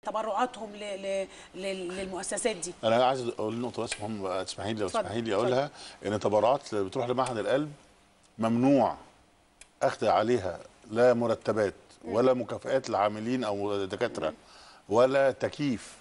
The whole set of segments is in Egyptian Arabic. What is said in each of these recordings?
تبرعاتهم ل... ل... ل... للمؤسسات دي انا عايز اقول نقطه بس مهمه تسمحي لي لو اتفضل، تسمحي لي اقولها ان التبرعات اللي بتروح لمعهد القلب ممنوع اخذ عليها لا مرتبات ولا مكافآت العاملين او دكاتره ولا تكييف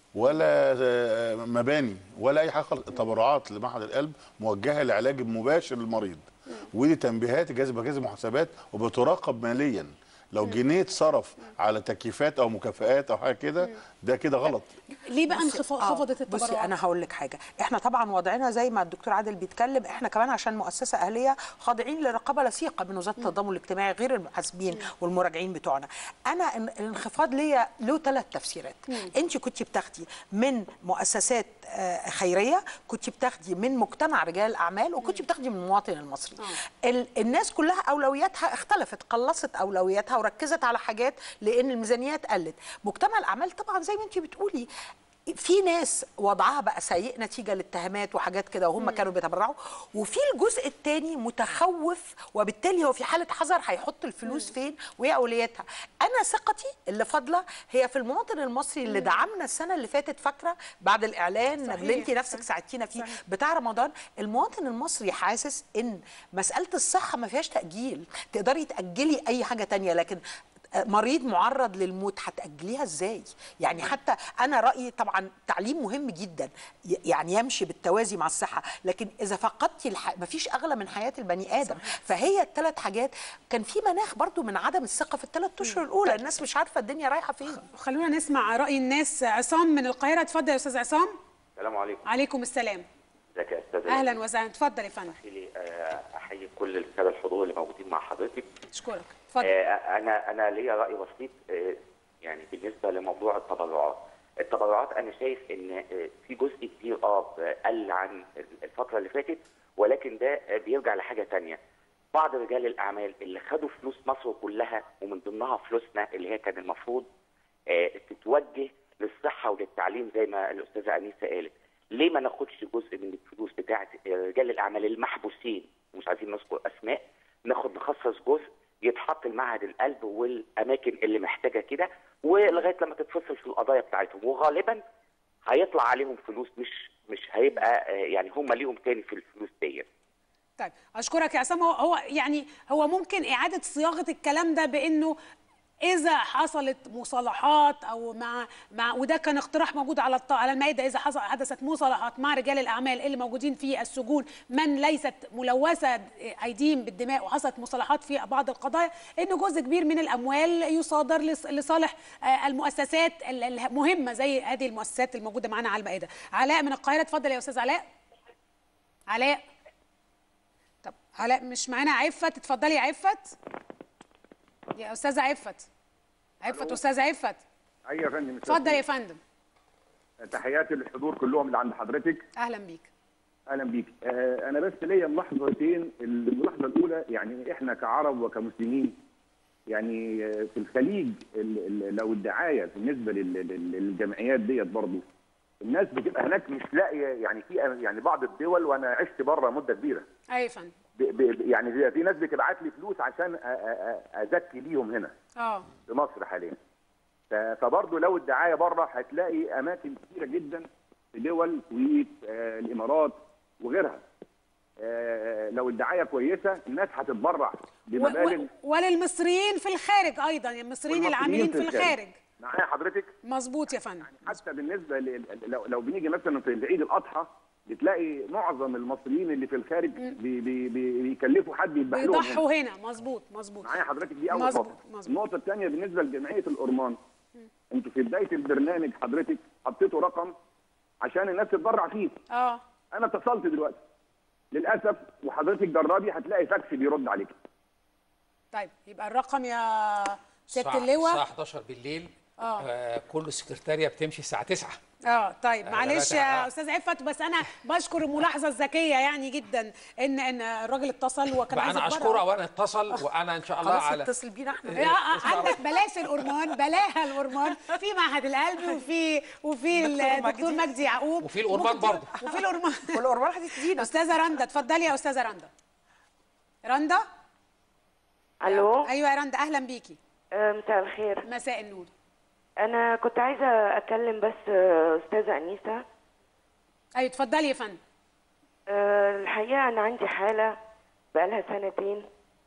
ولا آه، مباني ولا اي حاجه خالص التبرعات لمعهد القلب موجهه لعلاج مباشر للمريض ودي تنبيهات جاذب جاذب محاسبات وبتراقب ماليا لو جنيه اتصرف على تكييفات او مكافآت او حاجه كده ده كده غلط ليه بقى بصي- انخفض آه، خفضت التبرعات بصي انا هقول لك حاجه احنا طبعا وضعنا زي ما الدكتور عادل بيتكلم احنا كمان عشان مؤسسه اهليه خاضعين لرقابه لصيقه من وزاره التضامن الاجتماعي غير المحاسبين والمراجعين بتوعنا انا ال- الانخفاض ليا له ثلاث تفسيرات انت كنت بتاخدي من مؤسسات آه، خيريه كنت بتاخدي من مجتمع رجال الاعمال وكنت بتاخدي من المواطن المصري ال- الناس كلها اولوياتها اختلفت قلصت اولوياتها وركزت على حاجات لان الميزانيات قلت مجتمع الاعمال طبعا زي ما انت بتقولي في ناس وضعها بقى سيء نتيجه لاتهامات وحاجات كده وهم كانوا بيتبرعوا وفي الجزء الثاني متخوف وبالتالي هو في حاله حذر هيحط الفلوس فين وايه اولوياتها انا ثقتي اللي فاضله هي في المواطن المصري اللي دعمنا السنه اللي فاتت فاكره بعد الاعلان صحيح. اللي انت نفسك ساعدتينا فيه بتاع رمضان المواطن المصري حاسس ان مساله الصحه ما فيهاش تاجيل تقدري تاجلي اي حاجه تانية لكن مريض معرض للموت هتأجليها ازاي؟ يعني حتى انا رأيي طبعا التعليم مهم جدا ي- يعني يمشي بالتوازي مع الصحة، لكن اذا فقدتي الح... مفيش اغلى من حياة البني ادم، فهي الثلاث حاجات كان في مناخ برضو من عدم الثقة في الثلاث اشهر الاولى، الناس مش عارفة الدنيا رايحة فين. خلونا نسمع راي الناس عصام من القاهره اتفضل يا استاذ عصام السلام عليكم عليكم السلام ازيك يا استاذ اهلا وسهلا اتفضل يا فندم لي احيي كل الساده الحضور اللي موجودين مع حضرتك اشكرك اتفضل آه، انا انا ليا راي بسيط آه، يعني بالنسبه لموضوع التبرعات التبرعات انا شايف ان آه، في جزء كبير اه قل عن الفتره اللي فاتت ولكن ده آه، بيرجع لحاجه تانية بعض رجال الاعمال اللي خدوا فلوس مصر كلها ومن ضمنها فلوسنا اللي هي كان المفروض آه، تتوجه للصحه وللتعليم زي ما الاستاذه انيسه قالت ليه ما ناخدش جزء من الفلوس بتاعه رجال الاعمال المحبوسين ومش عايزين نذكر اسماء ناخد نخصص جزء يتحط لمعهد القلب والاماكن اللي محتاجه كده ولغايه لما تتفصل في القضايا بتاعتهم وغالبا هيطلع عليهم فلوس مش مش هيبقى آه، يعني هم ليهم تاني في الفلوس ديت طيب اشكرك يا عصام هو, هو يعني هو ممكن اعاده صياغه الكلام ده بانه اذا حصلت مصالحات او مع مع وده كان اقتراح موجود على الط- على المائده اذا حصل حدثت مصالحات مع رجال الاعمال اللي موجودين في السجون من ليست ملوثه ايديهم بالدماء وحصلت مصالحات في بعض القضايا ان جزء كبير من الاموال يصادر لص- لصالح آه، المؤسسات ال- المهمه زي هذه المؤسسات الموجوده معانا على المائده علاء من القاهره اتفضل يا استاذ علاء علاء طب علاء مش معانا عفت اتفضلي يا عفت يا استاذه عفت عفت استاذه عفت ايوه يا فندم اتفضل يا فندم تحياتي للحضور كلهم اللي عند حضرتك اهلا بيك اهلا بيك آه انا بس ليا ملاحظتين الملاحظه الاولى يعني احنا كعرب وكمسلمين يعني آه، في الخليج ال- ال- لو الدعايه بالنسبه لل- لل- للجمعيات ديت برضه الناس بتبقى هناك مش لاقيه يعني في يعني بعض الدول وانا عشت بره مده كبيره ايوه يا فندم ب- ب- يعني في ناس بتبعت لي فلوس عشان أ- أ- أ- ازكي بيهم هنا اه في مصر حاليا ف- فبرضه لو الدعايه بره هتلاقي اماكن كثيره جدا في دول الكويت آه، الامارات وغيرها آه، لو الدعايه كويسه الناس هتتبرع و- بمبالغ و- وللمصريين في الخارج ايضا يعني المصريين والمصريين العاملين في الخارج معايا حضرتك مظبوط يا فندم حتى بالنسبه ل... لو, لو بنيجي مثلا في عيد الاضحى بتلاقي معظم المصريين اللي في الخارج بي بي بي بيكلفوا حد يذبح لهم هنا. بيضحوا هنا مظبوط مظبوط معايا حضرتك دي اول مظبوط، نقطه مظبوط. النقطه الثانيه بالنسبه لجمعيه الأورمان انتوا في بدايه البرنامج حضرتك حطيتوا رقم عشان الناس تتبرع فيه اه انا اتصلت دلوقتي للاسف وحضرتك جربي هتلاقي فاكس بيرد عليك طيب يبقى الرقم يا سياده الساعة- اللواء الساعة 11 بالليل آه كل سكرتارية بتمشي الساعة 9 اه طيب آه، معلش لا، لا، يا آه. استاذ عفت بس انا بشكر الملاحظه الذكيه يعني جدا ان ان الراجل اتصل وكان عايز انا يتبرع. اشكره وانا اتصل وانا ان شاء الله خلاص على اتصل بينا احنا آه، آه، عندك بلاش الهرمون بلاها الهرمون في معهد القلب وفي وفي دكتور الدكتور مجدي. مجدي يعقوب وفي الهرمون ممكن تقول- برضه. وفي الهرمون والأورمان هتدينا استاذه رندا اتفضلي يا استاذه رندا رندا الو ايوه يا رندا اهلا بيكي آه، مساء الخير مساء النور انا كنت عايزه اتكلم بس آه، استاذه انيسه ايوه اتفضلي يا فندم آه، الحقيقه انا عندي حاله بقالها سنتين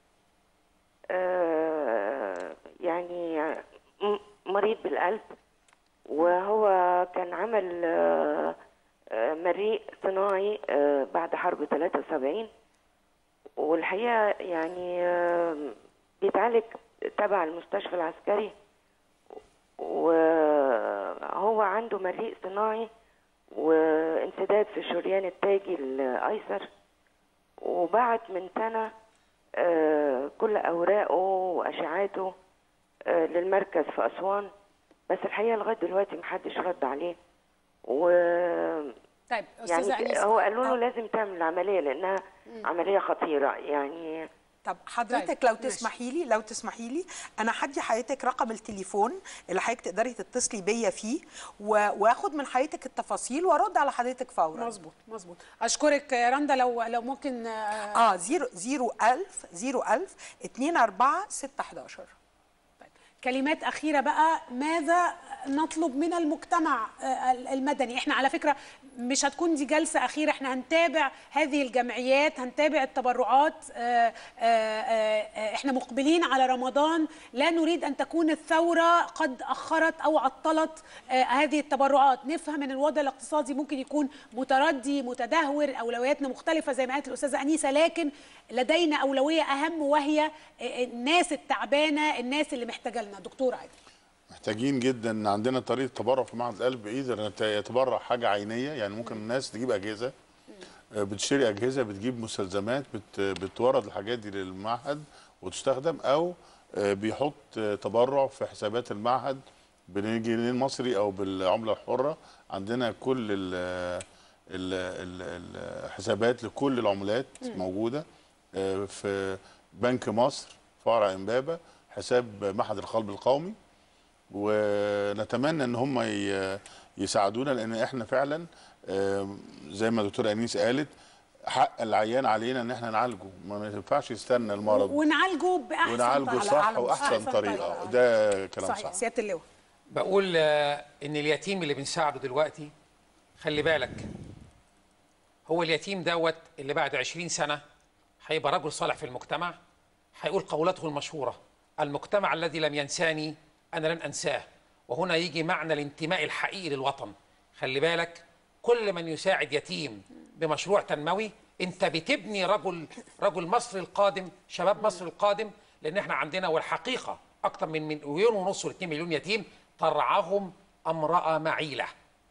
آه، يعني م- مريض بالقلب وهو كان عمل آه، آه، مريء صناعي آه، بعد حرب 73 والحقيقه يعني آه، بيتعالج تبع المستشفى العسكري وهو عنده مريء صناعي وانسداد في الشريان التاجي الايسر وبعت من سنه آه، كل اوراقه واشعاعاته آه، للمركز في اسوان بس الحقيقه لغايه دلوقتي محدش رد عليه و طيب استاذه يعني انيسه هو قالوا له آه. لازم تعمل العمليه لانها عمليه خطيره يعني طب حضرتك طيب، لو ماشي. تسمحي لي لو تسمحي لي انا هدي حضرتك رقم التليفون اللي حضرتك تقدري تتصلي بيا فيه و- واخد من حضرتك التفاصيل وارد على حضرتك فورا مظبوط مظبوط اشكرك يا رندا لو لو ممكن آه، اه 0 0 1000 0 1000 2 4 6 11 طيب. كلمات أخيرة بقى ماذا نطلب من المجتمع آه، المدني احنا على فكرة مش هتكون دي جلسة أخيرة احنا هنتابع هذه الجمعيات هنتابع التبرعات آه، آه، آه، احنا مقبلين على رمضان لا نريد أن تكون الثورة قد أخرت أو عطلت آه، هذه التبرعات نفهم أن الوضع الاقتصادي ممكن يكون متردي متدهور أولوياتنا مختلفة زي ما قالت الأستاذة أنيسة لكن لدينا أولوية أهم وهي آه، الناس التعبانة الناس اللي محتاجة لنا دكتور عادل محتاجين جدا ان عندنا طريقه تبرع في معهد القلب اذا يتبرع حاجه عينيه يعني ممكن الناس تجيب اجهزه آه، بتشتري اجهزه بتجيب مستلزمات بت بتورد الحاجات دي للمعهد وتستخدم او آه، بيحط آه، تبرع في حسابات المعهد بالجنيه المصري او بالعمله الحره عندنا كل ال ال ال الحسابات لكل العملات موجوده آه، في بنك مصر فرع امبابه حساب معهد القلب القومي ونتمنى ان هم ي- يساعدونا لان احنا فعلا آم، زي ما دكتوره انيس قالت حق العيان علينا ان احنا نعالجه ما ينفعش يستنى المرض ونعالجه باحسن ونعالجه طريقة. صح على واحسن طريقه ده كلام صحيح صح سياده اللواء بقول آه، ان اليتيم اللي بنساعده دلوقتي خلي بالك هو اليتيم دوت اللي بعد 20 سنه هيبقى رجل صالح في المجتمع هيقول قولته المشهوره المجتمع الذي لم ينساني انا لن انساه وهنا يجي معنى الانتماء الحقيقي للوطن خلي بالك كل من يساعد يتيم بمشروع تنموي انت بتبني رجل رجل مصر القادم شباب مصر القادم لان احنا عندنا والحقيقه اكثر من مليون ونص و2 مليون يتيم ترعاهم امراه معيله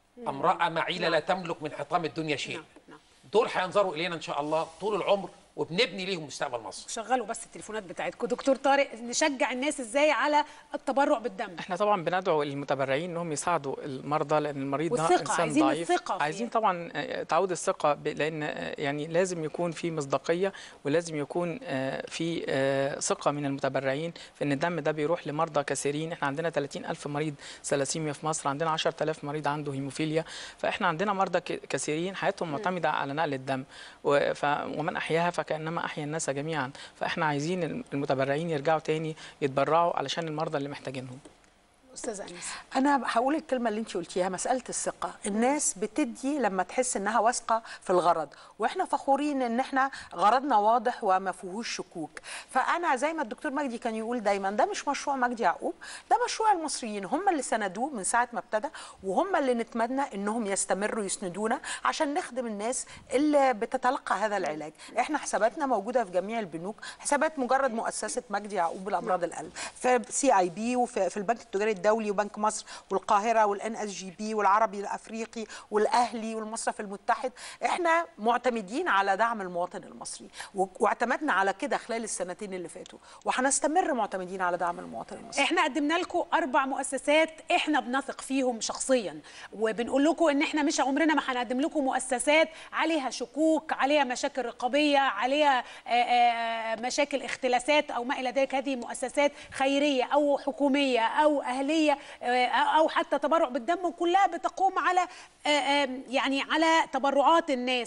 امراه معيله لا تملك من حطام الدنيا شيء نعم، نعم. دول هينظروا الينا ان شاء الله طول العمر وبنبني ليهم مستقبل مصر شغلوا بس التليفونات بتاعتكم دكتور طارق نشجع الناس ازاي على التبرع بالدم احنا طبعا بندعو المتبرعين انهم يساعدوا المرضى لان المريض ده والثقة، انسان عايزين ضعيف الثقة في- عايزين طبعا آه، تعود الثقه ب- لان آه، يعني لازم يكون في مصداقيه ولازم يكون آه، في آه، ثقه من المتبرعين في ان الدم ده بيروح لمرضى كثيرين احنا عندنا 30 الف مريض ثلاسيميا في مصر عندنا 10000 مريض عنده هيموفيليا فاحنا عندنا مرضى ك- كثيرين حياتهم معتمده على نقل الدم و- ف- ومن احياها فكانما احيا الناس جميعا فاحنا عايزين المتبرعين يرجعوا تاني يتبرعوا علشان المرضى اللي محتاجينهم استاذه انيس انا هقول الكلمه اللي انت قلتيها مساله الثقه الناس بتدي لما تحس انها واثقه في الغرض واحنا فخورين ان احنا غرضنا واضح وما فيهوش شكوك فانا زي ما الدكتور مجدي كان يقول دايما ده مش مشروع مجدي يعقوب ده مشروع المصريين هم اللي سندوه من ساعه ما ابتدى وهم اللي نتمنى انهم يستمروا يسندونا عشان نخدم الناس اللي بتتلقى هذا العلاج احنا حساباتنا موجوده في جميع البنوك حسابات مجرد مؤسسه مجدي يعقوب لامراض القلب في سي اي بي وفي في البنك التجاري الدولي وبنك مصر والقاهره والان اس جي بي والعربي الافريقي والاهلي والمصرف المتحد احنا معتمدين على دعم المواطن المصري و- واعتمدنا على كده خلال السنتين اللي فاتوا وهنستمر معتمدين على دعم المواطن المصري احنا قدمنا لكم اربع مؤسسات احنا بنثق فيهم شخصيا وبنقول لكم ان احنا مش عمرنا ما هنقدم لكم مؤسسات عليها شكوك عليها مشاكل رقابيه عليها آه، آه، مشاكل اختلاسات او ما الى ذلك هذه مؤسسات خيريه او حكوميه او اهليه آه، او حتى تبرع بالدم كلها بتقوم على آه، آه، يعني على تبرعات الناس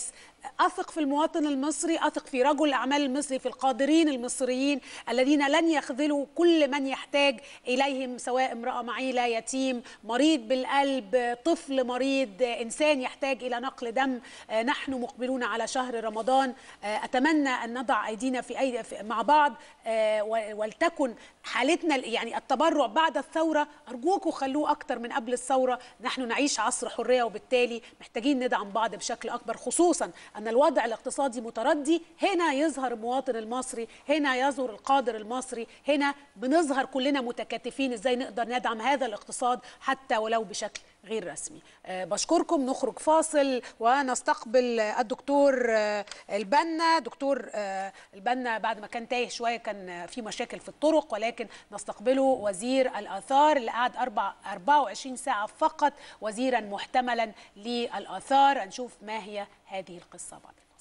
اثق في المواطن المصري اثق في رجل الاعمال المصري في القادرين المصريين الذين لن يخذلوا كل من يحتاج اليهم سواء امراه معيله يتيم مريض بالقلب طفل مريض انسان يحتاج الى نقل دم آه، نحن مقبلون على شهر رمضان آه، اتمنى ان نضع ايدينا في ايدي في- مع بعض آه، و- ولتكن حالتنا ال- يعني التبرع بعد الثوره ارجوكم خلوه اكتر من قبل الثوره نحن نعيش عصر حريه وبالتالي محتاجين ندعم بعض بشكل اكبر خصوصا ان الوضع الاقتصادي متردي هنا يظهر المواطن المصري هنا يظهر القادر المصري هنا بنظهر كلنا متكاتفين ازاي نقدر ندعم هذا الاقتصاد حتى ولو بشكل غير رسمي أه بشكركم نخرج فاصل ونستقبل الدكتور آه، البنا دكتور آه، البنا بعد ما كان تايه شويه كان آه، في مشاكل في الطرق ولكن نستقبله وزير الاثار اللي قعد أربع 24 ساعه فقط وزيرا محتملا للاثار هنشوف ما هي هذه القصه بعد